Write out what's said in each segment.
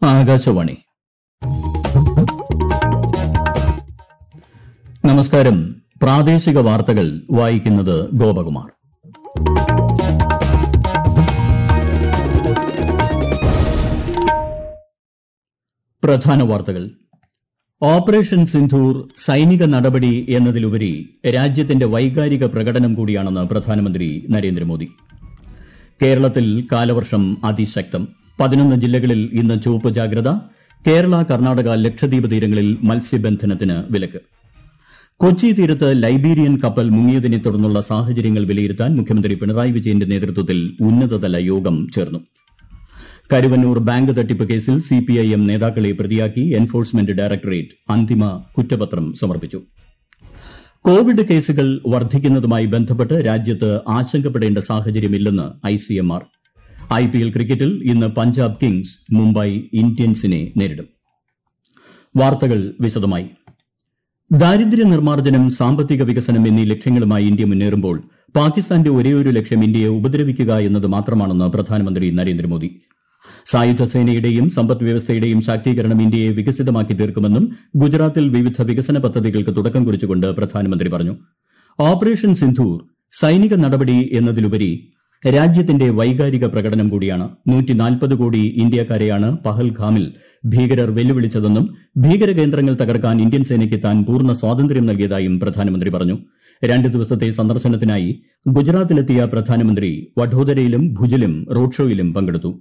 ആകാശവാണി നമസ്കാരം പ്രാദേശിക വാർത്തകൾ വായിക്കുന്നത് ഗോപകുമാർ പ്രധാന വാർത്തകൾ ഓപ്പറേഷൻ സിന്ധൂർ സൈനിക നടപടി എന്നതിലുപരി രാജ്യത്തിന്റെ വൈകാരിക പ്രകടനം കൂടിയാണെന്ന് പ്രധാനമന്ത്രി നരേന്ദ്രമോദി കേരളത്തിൽ കാലവർഷം അതിശക്തം പതിനൊന്ന് ജില്ലകളിൽ ഇന്ന് ചുവപ്പ് ജാഗ്രത കേരള കർണാടക ലക്ഷദ്വീപ് തീരങ്ങളിൽ മത്സ്യബന്ധനത്തിന് വിലക്ക് കൊച്ചി തീരത്ത് ലൈബീരിയൻ കപ്പൽ മുങ്ങിയതിനെ തുടർന്നുള്ള സാഹചര്യങ്ങൾ വിലയിരുത്താൻ മുഖ്യമന്ത്രി പിണറായി വിജയന്റെ നേതൃത്വത്തിൽ ഉന്നതതല യോഗം ചേർന്നു കരുവന്നൂർ ബാങ്ക് തട്ടിപ്പ് കേസിൽ സിപിഐഎം നേതാക്കളെ പ്രതിയാക്കി എൻഫോഴ്സ്മെന്റ് ഡയറക്ടറേറ്റ് അന്തിമ കുറ്റപത്രം സമർപ്പിച്ചു കോവിഡ് കേസുകൾ വർദ്ധിക്കുന്നതുമായി ബന്ധപ്പെട്ട് രാജ്യത്ത് ആശങ്കപ്പെടേണ്ട സാഹചര്യമില്ലെന്ന് ഐസിഎംആർ ഐപിഎൽ ക്രിക്കറ്റിൽ ഇന്ന് പഞ്ചാബ് കിങ്സ് മുംബൈ ഇന്ത്യൻസിനെ നേരിടും വാർത്തകൾ വിശദമായി ദാരിദ്ര്യ നിർമ്മാർജ്ജനം സാമ്പത്തിക വികസനം എന്നീ ലക്ഷ്യങ്ങളുമായി ഇന്ത്യ മുന്നേറുമ്പോൾ പാകിസ്ഥാന്റെ ഒരേയൊരു ലക്ഷ്യം ഇന്ത്യയെ ഉപദ്രവിക്കുക എന്നത് മാത്രമാണെന്ന് പ്രധാനമന്ത്രി നരേന്ദ്രമോദി സായുധ സേനയുടെയും സമ്പദ് വ്യവസ്ഥയുടെയും ശാക്തീകരണം ഇന്ത്യയെ വികസിതമാക്കി തീർക്കുമെന്നും ഗുജറാത്തിൽ വിവിധ വികസന പദ്ധതികൾക്ക് തുടക്കം കുറിച്ചുകൊണ്ട് പ്രധാനമന്ത്രി പറഞ്ഞു ഓപ്പറേഷൻ സിന്ധൂർ സൈനിക നടപടി എന്നതിലുപരി രാജ്യത്തിന്റെ വൈകാരിക പ്രകടനം കൂടിയാണ് കോടി ഇന്ത്യക്കാരെയാണ് പഹൽഗാമിൽ ഭീകരർ വെല്ലുവിളിച്ചതെന്നും ഭീകര കേന്ദ്രങ്ങൾ തകർക്കാൻ ഇന്ത്യൻ സേനയ്ക്ക് താൻ പൂർണ്ണ സ്വാതന്ത്ര്യം നൽകിയതായും പ്രധാനമന്ത്രി പറഞ്ഞു രണ്ട് ദിവസത്തെ സന്ദർശനത്തിനായി ഗുജറാത്തിലെത്തിയ പ്രധാനമന്ത്രി വഡോദരയിലും ഭുജിലും റോഡ് ഷോയിലും പങ്കെടുത്തു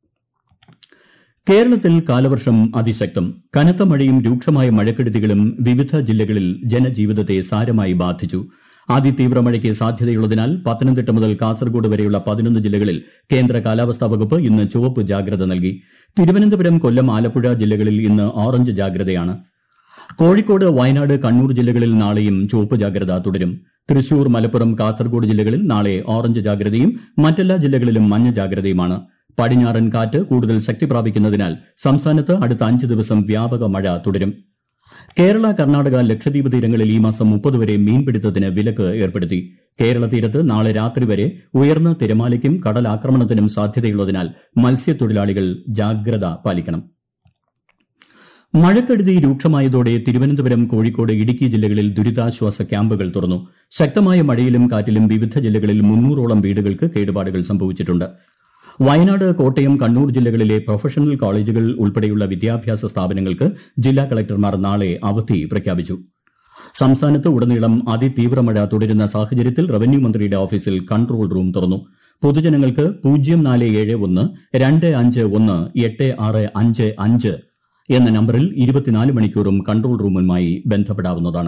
കേരളത്തിൽ കാലവർഷം അതിശക്തം കനത്ത മഴയും രൂക്ഷമായ മഴക്കെടുതികളും വിവിധ ജില്ലകളിൽ ജനജീവിതത്തെ സാരമായി ബാധിച്ചു അതിതീവ്ര മഴയ്ക്ക് സാധ്യതയുള്ളതിനാൽ പത്തനംതിട്ട മുതൽ കാസർഗോഡ് വരെയുള്ള പതിനൊന്ന് ജില്ലകളിൽ കേന്ദ്ര കാലാവസ്ഥാ വകുപ്പ് ഇന്ന് ചുവപ്പ് ജാഗ്രത നൽകി തിരുവനന്തപുരം കൊല്ലം ആലപ്പുഴ ജില്ലകളിൽ ഇന്ന് ഓറഞ്ച് ജാഗ്രതയാണ് കോഴിക്കോട് വയനാട് കണ്ണൂർ ജില്ലകളിൽ നാളെയും ചുവപ്പ് ജാഗ്രത തുടരും തൃശൂർ മലപ്പുറം കാസർഗോഡ് ജില്ലകളിൽ നാളെ ഓറഞ്ച് ജാഗ്രതയും മറ്റെല്ലാ ജില്ലകളിലും മഞ്ഞ ജാഗ്രതയുമാണ് പടിഞ്ഞാറൻ കാറ്റ് കൂടുതൽ ശക്തി പ്രാപിക്കുന്നതിനാൽ സംസ്ഥാനത്ത് അടുത്ത അഞ്ച് ദിവസം വ്യാപക മഴ തുടരും കേരള കർണാടക ലക്ഷദ്വീപ് തീരങ്ങളിൽ ഈ മാസം മുപ്പത് വരെ മീൻപിടുത്തത്തിന് വിലക്ക് ഏർപ്പെടുത്തി കേരള തീരത്ത് നാളെ രാത്രി വരെ ഉയർന്ന തിരമാലയ്ക്കും കടലാക്രമണത്തിനും സാധ്യതയുള്ളതിനാൽ മത്സ്യത്തൊഴിലാളികൾ ജാഗ്രത പാലിക്കണം മഴക്കെടുതി രൂക്ഷമായതോടെ തിരുവനന്തപുരം കോഴിക്കോട് ഇടുക്കി ജില്ലകളിൽ ദുരിതാശ്വാസ ക്യാമ്പുകൾ തുറന്നു ശക്തമായ മഴയിലും കാറ്റിലും വിവിധ ജില്ലകളിൽ മുന്നൂറോളം വീടുകൾക്ക് കേടുപാടുകൾ സംഭവിച്ചിട്ടുണ്ട് വയനാട് കോട്ടയം കണ്ണൂർ ജില്ലകളിലെ പ്രൊഫഷണൽ കോളേജുകൾ ഉൾപ്പെടെയുള്ള വിദ്യാഭ്യാസ സ്ഥാപനങ്ങൾക്ക് ജില്ലാ കളക്ടർമാർ നാളെ അവധി പ്രഖ്യാപിച്ചു സംസ്ഥാനത്ത് ഉടനീളം അതിതീവ്ര മഴ തുടരുന്ന സാഹചര്യത്തിൽ റവന്യൂ മന്ത്രിയുടെ ഓഫീസിൽ കൺട്രോൾ റൂം തുറന്നു പൊതുജനങ്ങൾക്ക് പൂജ്യം നാല് ഏഴ് ഒന്ന് രണ്ട് അഞ്ച് ഒന്ന് എട്ട് ആറ് അഞ്ച് അഞ്ച് എന്ന നമ്പറിൽ ഇരുപത്തിനാല് മണിക്കൂറും കൺട്രോൾ റൂമുമായി ബന്ധപ്പെടാവുന്നതാണ്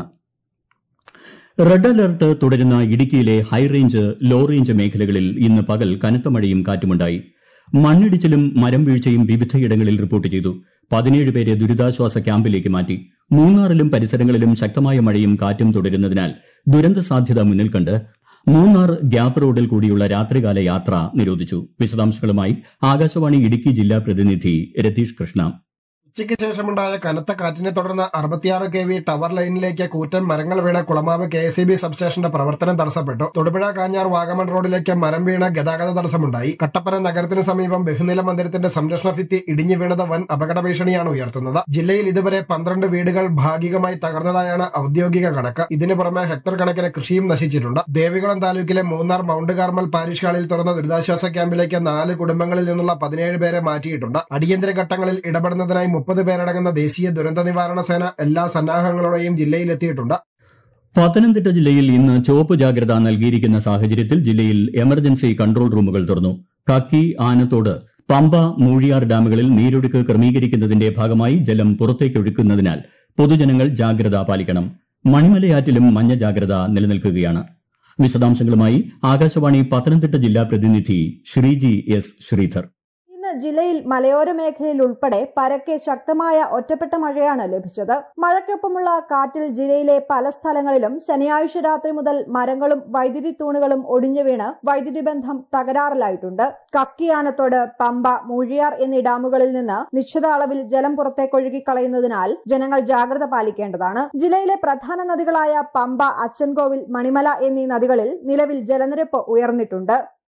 റെഡ് അലർട്ട് തുടരുന്ന ഇടുക്കിയിലെ ഹൈറേഞ്ച് ലോ റേഞ്ച് മേഖലകളിൽ ഇന്ന് പകൽ കനത്ത മഴയും കാറ്റുമുണ്ടായി മണ്ണിടിച്ചിലും മരം വീഴ്ചയും വിവിധയിടങ്ങളിൽ റിപ്പോർട്ട് ചെയ്തു പതിനേഴ് പേരെ ദുരിതാശ്വാസ ക്യാമ്പിലേക്ക് മാറ്റി മൂന്നാറിലും പരിസരങ്ങളിലും ശക്തമായ മഴയും കാറ്റും തുടരുന്നതിനാൽ ദുരന്ത സാധ്യത മുന്നിൽ കണ്ട് മൂന്നാർ ഗ്യാപ്പ് റോഡിൽ കൂടിയുള്ള രാത്രികാല യാത്ര നിരോധിച്ചു വിശദാംശങ്ങളുമായി ആകാശവാണി ഇടുക്കി ജില്ലാ പ്രതിനിധി രതീഷ് കൃഷ്ണ ഉച്ചയ്ക്ക് ശേഷമുണ്ടായ കനത്ത കാറ്റിനെ തുടർന്ന് അറുപത്തിയാറ് കെ വി ടവർ ലൈനിലേക്ക് കൂറ്റൻ മരങ്ങൾ വീണ കുളമാവ് കെ എസ് ബി സബ്സ്റ്റേഷന്റെ പ്രവർത്തനം തടസ്സപ്പെട്ടു തൊടുപുഴ കാഞ്ഞാർ വാഗമൺ റോഡിലേക്ക് മരം വീണ ഗതാഗത തടസ്സമുണ്ടായി കട്ടപ്പന നഗരത്തിന് സമീപം ബഹുനില മന്ദിരത്തിന്റെ സംരക്ഷണ ഭിത്തി ഇടിഞ്ഞു വീണത് വൻ അപകട ഭീഷണിയാണ് ഉയർത്തുന്നത് ജില്ലയിൽ ഇതുവരെ പന്ത്രണ്ട് വീടുകൾ ഭാഗികമായി തകർന്നതായാണ് ഔദ്യോഗിക കണക്ക് ഇതിനു പുറമെ ഹെക്ടർ കണക്കിന് കൃഷിയും നശിച്ചിട്ടുണ്ട് ദേവികുളം താലൂക്കിലെ മൂന്നാർ മൌണ്ട് കാർമൽ പാരിഷ് ഹാളിൽ തുറന്ന ദുരിതാശ്വാസ ക്യാമ്പിലേക്ക് നാല് കുടുംബങ്ങളിൽ നിന്നുള്ള പതിനേഴ് പേരെ മാറ്റിയിട്ടുണ്ട് അടിയന്തര ഘട്ടങ്ങളിൽ ഇടപെടുന്നതിനായി മുപ്പത് പേരടങ്ങുന്ന ദേശീയ ദുരന്ത നിവാരണ സേന എല്ലാ സന്നാഹങ്ങളോടെയും ജില്ലയിലെത്തിയിട്ടുണ്ട് പത്തനംതിട്ട ജില്ലയിൽ ഇന്ന് ചുവപ്പ് ജാഗ്രത നൽകിയിരിക്കുന്ന സാഹചര്യത്തിൽ ജില്ലയിൽ എമർജൻസി കൺട്രോൾ റൂമുകൾ തുറന്നു കക്കി ആനത്തോട് പമ്പ മൂഴിയാർ ഡാമുകളിൽ നീരൊഴുക്ക് ക്രമീകരിക്കുന്നതിന്റെ ഭാഗമായി ജലം പുറത്തേക്കൊഴുക്കുന്നതിനാൽ പൊതുജനങ്ങൾ ജാഗ്രത പാലിക്കണം മണിമലയാറ്റിലും മഞ്ഞ ജാഗ്രത നിലനിൽക്കുകയാണ് വിശദാംശങ്ങളുമായി ആകാശവാണി പത്തനംതിട്ട ജില്ലാ പ്രതിനിധി ശ്രീജി എസ് ശ്രീധർ ഇന്ന് ജില്ലയിൽ മലയോര മേഖലയിൽ ഉൾപ്പെടെ പരക്കെ ശക്തമായ ഒറ്റപ്പെട്ട മഴയാണ് ലഭിച്ചത് മഴയ്ക്കൊപ്പമുള്ള കാറ്റിൽ ജില്ലയിലെ പല സ്ഥലങ്ങളിലും ശനിയാഴ്ച രാത്രി മുതൽ മരങ്ങളും വൈദ്യുതി തൂണുകളും ഒടിഞ്ഞു വീണ് വൈദ്യുതി ബന്ധം തകരാറിലായിട്ടുണ്ട് കക്കിയാനത്തോട് പമ്പ മൂഴിയാർ എന്നീ ഡാമുകളിൽ നിന്ന് നിശ്ചിത അളവിൽ ജലം പുറത്തേക്കൊഴുകി കളയുന്നതിനാൽ ജനങ്ങൾ ജാഗ്രത പാലിക്കേണ്ടതാണ് ജില്ലയിലെ പ്രധാന നദികളായ പമ്പ അച്ചൻകോവിൽ മണിമല എന്നീ നദികളിൽ നിലവിൽ ജലനിരപ്പ് ഉയർന്നിട്ടുണ്ട്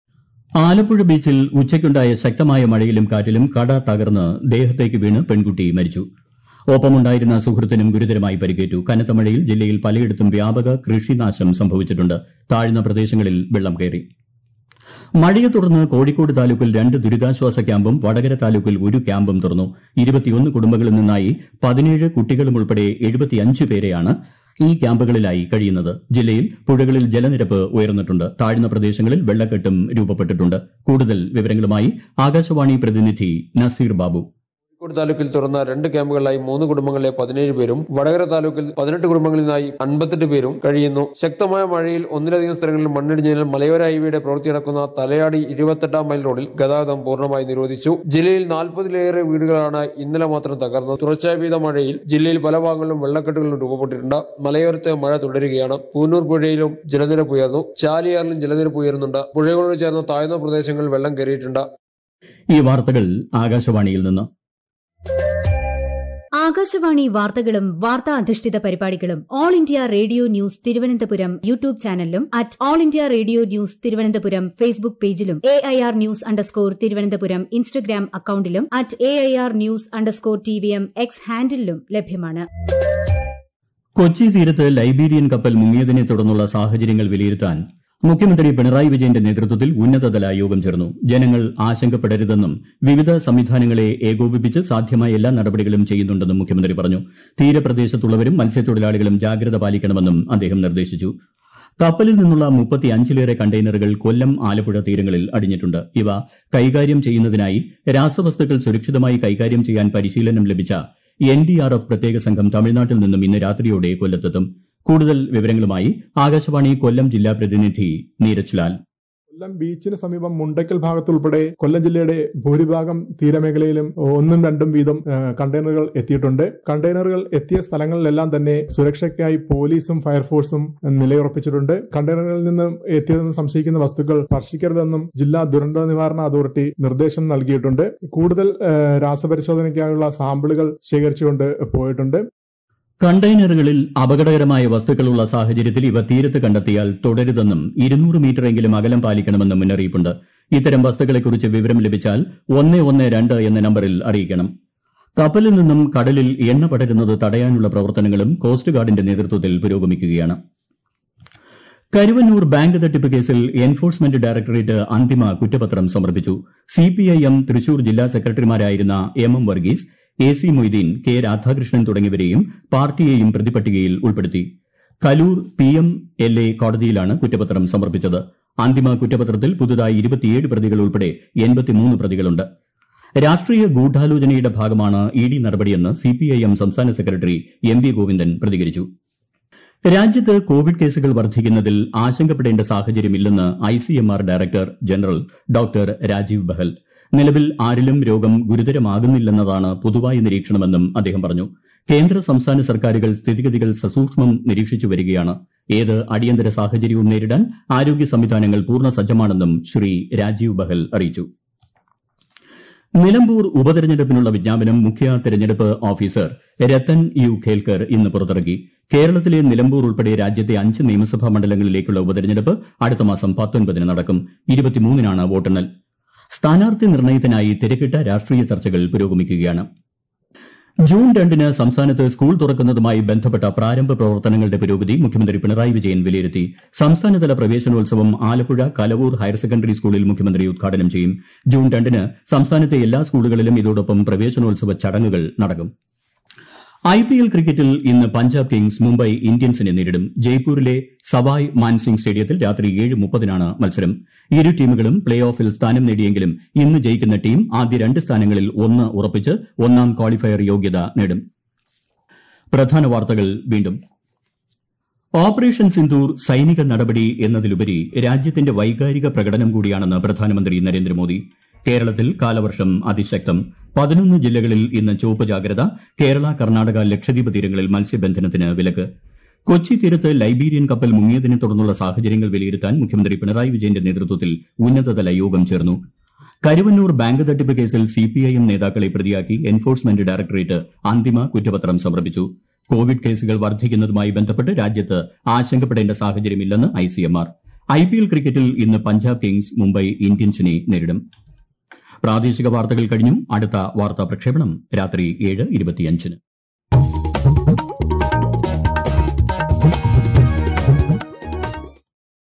ആലപ്പുഴ ബീച്ചിൽ ഉച്ചയ്ക്കുണ്ടായ ശക്തമായ മഴയിലും കാറ്റിലും കട തകർന്ന് ദേഹത്തേക്ക് വീണ് പെൺകുട്ടി മരിച്ചു ഒപ്പമുണ്ടായിരുന്ന സുഹൃത്തിനും ഗുരുതരമായി പരിക്കേറ്റു കനത്ത മഴയിൽ ജില്ലയിൽ പലയിടത്തും വ്യാപക കൃഷിനാശം സംഭവിച്ചിട്ടുണ്ട് താഴ്ന്ന പ്രദേശങ്ങളിൽ വെള്ളം കയറി മഴയെ തുടർന്ന് കോഴിക്കോട് താലൂക്കിൽ രണ്ട് ദുരിതാശ്വാസ ക്യാമ്പും വടകര താലൂക്കിൽ ഒരു ക്യാമ്പും തുറന്നു ഇരുപത്തിയൊന്ന് കുടുംബങ്ങളിൽ നിന്നായി പതിനേഴ് കുട്ടികളും ഉൾപ്പെടെ എഴുപത്തിയഞ്ച് പേരെയാണ് ഈ ക്യാമ്പുകളിലായി കഴിയുന്നത് ജില്ലയിൽ പുഴകളിൽ ജലനിരപ്പ് ഉയർന്നിട്ടുണ്ട് താഴ്ന്ന പ്രദേശങ്ങളിൽ വെള്ളക്കെട്ടും രൂപപ്പെട്ടിട്ടുണ്ട് കൂടുതൽ വിവരങ്ങളുമായി ആകാശവാണി പ്രതിനിധി നസീർ ബാബു കോഴിക്കോട് താലൂക്കിൽ തുറന്ന രണ്ട് ക്യാമ്പുകളിലായി മൂന്ന് കുടുംബങ്ങളിലെ പതിനേഴ് പേരും വടകര താലൂക്കിൽ പതിനെട്ട് കുടുംബങ്ങളിൽ നിന്നായി അൻപത്തെട്ട് പേരും കഴിയുന്നു ശക്തമായ മഴയിൽ ഒന്നിലധികം സ്ഥലങ്ങളിൽ മണ്ണിടിഞ്ഞതിനാൽ മലയോര ഹൈവേയുടെ പ്രവൃത്തി നടക്കുന്ന തലയാടി ഇരുപത്തെട്ടാം മൈൽ റോഡിൽ ഗതാഗതം പൂർണ്ണമായി നിരോധിച്ചു ജില്ലയിൽ നാൽപ്പതിലേറെ വീടുകളാണ് ഇന്നലെ മാത്രം തകർന്നത് തുടർച്ചയായ പെയ്ത മഴയിൽ ജില്ലയിൽ പല ഭാഗങ്ങളിലും വെള്ളക്കെട്ടുകളും രൂപപ്പെട്ടിട്ടുണ്ട് മലയോരത്ത് മഴ തുടരുകയാണ് പൂന്നൂർ പുഴയിലും ജലനിരപ്പ് ഉയർന്നു ചാലിയാറിലും ജലനിരപ്പ് ഉയരുന്നുണ്ട് പുഴകളോട് ചേർന്ന താഴ്ന്ന പ്രദേശങ്ങളിൽ വെള്ളം കയറിയിട്ടുണ്ട് ഈ വാർത്തകൾ ആകാശവാണിയിൽ നിന്ന് ആകാശവാണി വാർത്തകളും വാർത്താ അധിഷ്ഠിത പരിപാടികളും all India radio news Thiruvananthapuram YouTube ചാനലിലും at all India radio news Thiruvananthapuram Facebook പേജിലും A I R news underscore Thiruvananthapuram Instagram അക്കൌണ്ടിലും at A I R news underscore T V M X ഹാൻഡിലും ലഭ്യമാണ് കൊച്ചി തീരത്ത് ലൈബീരിയൻ കപ്പൽ മുങ്ങിയതിനെ തുടർന്നുള്ള സാഹചര്യങ്ങൾ വിലയിരുത്താൻ മുഖ്യമന്ത്രി പിണറായി വിജയന്റെ നേതൃത്വത്തിൽ ഉന്നതതല യോഗം ചേർന്നു ജനങ്ങൾ ആശങ്കപ്പെടരുതെന്നും വിവിധ സംവിധാനങ്ങളെ ഏകോപിപ്പിച്ച് സാധ്യമായ എല്ലാ നടപടികളും ചെയ്യുന്നുണ്ടെന്നും മുഖ്യമന്ത്രി പറഞ്ഞു തീരപ്രദേശത്തുള്ളവരും മത്സ്യത്തൊഴിലാളികളും ജാഗ്രത പാലിക്കണമെന്നും അദ്ദേഹം നിർദ്ദേശിച്ചു കപ്പലിൽ നിന്നുള്ള മുപ്പത്തിയഞ്ചിലേറെ കണ്ടെയ്നറുകൾ കൊല്ലം ആലപ്പുഴ തീരങ്ങളിൽ അടിഞ്ഞിട്ടുണ്ട് ഇവ കൈകാര്യം ചെയ്യുന്നതിനായി രാസവസ്തുക്കൾ സുരക്ഷിതമായി കൈകാര്യം ചെയ്യാൻ പരിശീലനം ലഭിച്ച എൻ ഡി ആർ എഫ് പ്രത്യേക സംഘം തമിഴ്നാട്ടിൽ നിന്നും ഇന്ന് രാത്രിയോടെ കൊല്ലത്തെത്തും കൂടുതൽ വിവരങ്ങളുമായി ആകാശവാണി കൊല്ലം ജില്ലാ പ്രതിനിധി നീരജ് ലാൽ കൊല്ലം ബീച്ചിന് സമീപം മുണ്ടക്കൽ ഭാഗത്തുൾപ്പെടെ കൊല്ലം ജില്ലയുടെ ഭൂരിഭാഗം തീരമേഖലയിലും ഒന്നും രണ്ടും വീതം കണ്ടെയ്നറുകൾ എത്തിയിട്ടുണ്ട് കണ്ടെയ്നറുകൾ എത്തിയ സ്ഥലങ്ങളിലെല്ലാം തന്നെ സുരക്ഷയ്ക്കായി പോലീസും ഫയർഫോഴ്സും നിലയുറപ്പിച്ചിട്ടുണ്ട് കണ്ടെയ്നറുകളിൽ നിന്ന് എത്തിയതെന്ന് സംശയിക്കുന്ന വസ്തുക്കൾ സ്പർശിക്കരുതെന്നും ജില്ലാ ദുരന്ത നിവാരണ അതോറിറ്റി നിർദ്ദേശം നൽകിയിട്ടുണ്ട് കൂടുതൽ രാസപരിശോധനയ്ക്കായുള്ള സാമ്പിളുകൾ ശേഖരിച്ചുകൊണ്ട് പോയിട്ടുണ്ട് കണ്ടെയ്നറുകളിൽ അപകടകരമായ വസ്തുക്കളുള്ള സാഹചര്യത്തിൽ ഇവ തീരത്ത് കണ്ടെത്തിയാൽ തുടരുതെന്നും ഇരുന്നൂറ് മീറ്ററെങ്കിലും അകലം പാലിക്കണമെന്നും മുന്നറിയിപ്പുണ്ട് ഇത്തരം വസ്തുക്കളെക്കുറിച്ച് വിവരം ലഭിച്ചാൽ ഒന്ന് ഒന്ന് രണ്ട് എന്ന നമ്പറിൽ അറിയിക്കണം കപ്പലിൽ നിന്നും കടലിൽ എണ്ണ പടരുന്നത് തടയാനുള്ള പ്രവർത്തനങ്ങളും കോസ്റ്റ് ഗാർഡിന്റെ നേതൃത്വത്തിൽ പുരോഗമിക്കുകയാണ് കരുവന്നൂർ ബാങ്ക് തട്ടിപ്പ് കേസിൽ എൻഫോഴ്സ്മെന്റ് ഡയറക്ടറേറ്റ് അന്തിമ കുറ്റപത്രം സമർപ്പിച്ചു സിപിഐഎം തൃശൂർ ജില്ലാ സെക്രട്ടറിമാരായിരുന്ന M M Varghese A C Moideen K Radhakrishnan തുടങ്ങിയവരെയും പാർട്ടിയെയും പ്രതിപട്ടികയിൽ ഉൾപ്പെടുത്തി Kaloor P M L A കോടതിയിലാണ് കുറ്റപത്രം സമർപ്പിച്ചത് അന്തിമ കുറ്റപത്രത്തിൽ പുതുതായി ഇരുപത്തിയേഴ് പ്രതികൾ ഉൾപ്പെടെ എൺപത്തിമൂന്ന് പ്രതികളുണ്ട് രാഷ്ട്രീയ ഗൂഢാലോചനയുടെ ഭാഗമാണ് ഇ ഡി നടപടിയെന്ന് സിപിഐഎം സംസ്ഥാന സെക്രട്ടറി എം വി ഗോവിന്ദൻ പ്രതികരിച്ചു രാജ്യത്ത് കോവിഡ് കേസുകൾ വർദ്ധിക്കുന്നതിൽ ആശങ്കപ്പെടേണ്ട സാഹചര്യമില്ലെന്ന് ICMR director general doctor Rajeev Bahl നിലവിൽ ആരിലും രോഗം ഗുരുതരമാകുന്നില്ലെന്നതാണ് പൊതുവായ നിരീക്ഷണമെന്നും അദ്ദേഹം പറഞ്ഞു കേന്ദ്ര സംസ്ഥാന സർക്കാരുകൾ സ്ഥിതിഗതികൾ സസൂക്ഷ്മം നിരീക്ഷിച്ചു വരികയാണ് ഏത് അടിയന്തര സാഹചര്യവും നേരിടാൻ ആരോഗ്യ സംവിധാനങ്ങൾ പൂർണ്ണ സജ്ജമാണെന്നും ശ്രീ രാജീവ് ബഹൽ അറിയിച്ചു നിലമ്പൂർ ഉപതെരഞ്ഞെടുപ്പിനുള്ള വിജ്ഞാപനം മുഖ്യ തെരഞ്ഞെടുപ്പ് ഓഫീസർ രത്തൻ യു ഖേൽക്കർ ഇന്ന് പുറത്തിറക്കി കേരളത്തിലെ നിലമ്പൂർ ഉൾപ്പെടെ രാജ്യത്തെ അഞ്ച് നിയമസഭാ മണ്ഡലങ്ങളിലേക്കുള്ള ഉപതെരഞ്ഞെടുപ്പ് അടുത്ത മാസം പത്തൊൻപതിന് നടക്കും ഇരുപത്തിമൂന്നിനാണ് വോട്ടെണ്ണൽ സ്ഥാനാർത്ഥി നിർണയത്തിനായി തിരക്കിട്ട രാഷ്ട്രീയ ചർച്ചകൾ പുരോഗമിക്കുകയാണ് ജൂൺ രണ്ടിന് സംസ്ഥാനത്ത് സ്കൂൾ തുറക്കുന്നതുമായി ബന്ധപ്പെട്ട പ്രാരംഭ പ്രവർത്തനങ്ങളുടെ പുരോഗതി മുഖ്യമന്ത്രി പിണറായി വിജയൻ വിലയിരുത്തി സംസ്ഥാനതല പ്രവേശനോത്സവം ആലപ്പുഴ കലവൂർ ഹയർ സെക്കൻഡറി സ്കൂളിൽ മുഖ്യമന്ത്രി ഉദ്ഘാടനം ചെയ്യും ജൂൺ രണ്ടിന് സംസ്ഥാനത്തെ എല്ലാ സ്കൂളുകളിലും ഇതോടൊപ്പം പ്രവേശനോത്സവ ചടങ്ങുകൾ നടക്കും ഐപിഎൽ ക്രിക്കറ്റിൽ ഇന്ന് പഞ്ചാബ് കിങ്സ് മുംബൈ ഇന്ത്യൻസിനെ നേരിടും ജയ്പൂരിലെ സവായ് മാൻസിംഗ് സ്റ്റേഡിയത്തിൽ രാത്രി ഏഴ് മുപ്പതിനാണ് മത്സരം ഇരു ടീമുകളും പ്ലേ ഓഫിൽ സ്ഥാനം നേടിയെങ്കിലും ഇന്ന് ജയിക്കുന്ന ടീം ആദ്യ രണ്ട് സ്ഥാനങ്ങളിൽ ഒന്ന് ഉറപ്പിച്ച് ഒന്നാം ക്വാളിഫയർ യോഗ്യത നേടും പ്രധാന വാർത്തകൾ വീണ്ടും ഓപ്പറേഷൻ സിന്ദൂർ സൈനിക നടപടി എന്നതിലുപരി രാജ്യത്തിന്റെ വൈകാരിക പ്രകടനം കൂടിയാണെന്ന് പ്രധാനമന്ത്രി നരേന്ദ്രമോദി കേരളത്തിൽ കാലവർഷം അതിശക്തം പതിനൊന്ന് ജില്ലകളിൽ ഇന്ന് ചുവപ്പ് ജാഗ്രത കേരള കർണാടക ലക്ഷദ്വീപ് തീരങ്ങളിൽ മത്സ്യബന്ധനത്തിന് വിലക്ക് കൊച്ചി തീരത്ത് ലൈബീരിയൻ കപ്പൽ മുങ്ങിയതിനെ തുടർന്നുള്ള സാഹചര്യങ്ങൾ വിലയിരുത്താൻ മുഖ്യമന്ത്രി പിണറായി വിജയന്റെ നേതൃത്വത്തിൽ ഉന്നതതല യോഗം ചേർന്നു കരുവന്നൂർ ബാങ്ക് തട്ടിപ്പ് കേസിൽ സിപിഐഎം നേതാക്കളെ പ്രതിയാക്കി എൻഫോഴ്സ്മെന്റ് ഡയറക്ടറേറ്റ് അന്തിമ കുറ്റപത്രം സമർപ്പിച്ചു കോവിഡ് കേസുകൾ വർദ്ധിക്കുന്നതുമായി ബന്ധപ്പെട്ട് രാജ്യത്ത് ആശങ്കപ്പെടേണ്ട സാഹചര്യമില്ലെന്ന് ഐസിഎംആർ ഐ പി എൽ ക്രിക്കറ്റിൽ ഇന്ന് പഞ്ചാബ് കിങ്സ് മുംബൈ ഇന്ത്യൻസിനെ നേരിടും പ്രാദേശിക വാർത്തകൾ കഴിഞ്ഞു അടുത്ത വാർത്താ പ്രക്ഷേപണം രാത്രി ഏഴ് ഇരുപത്തിയഞ്ചിന്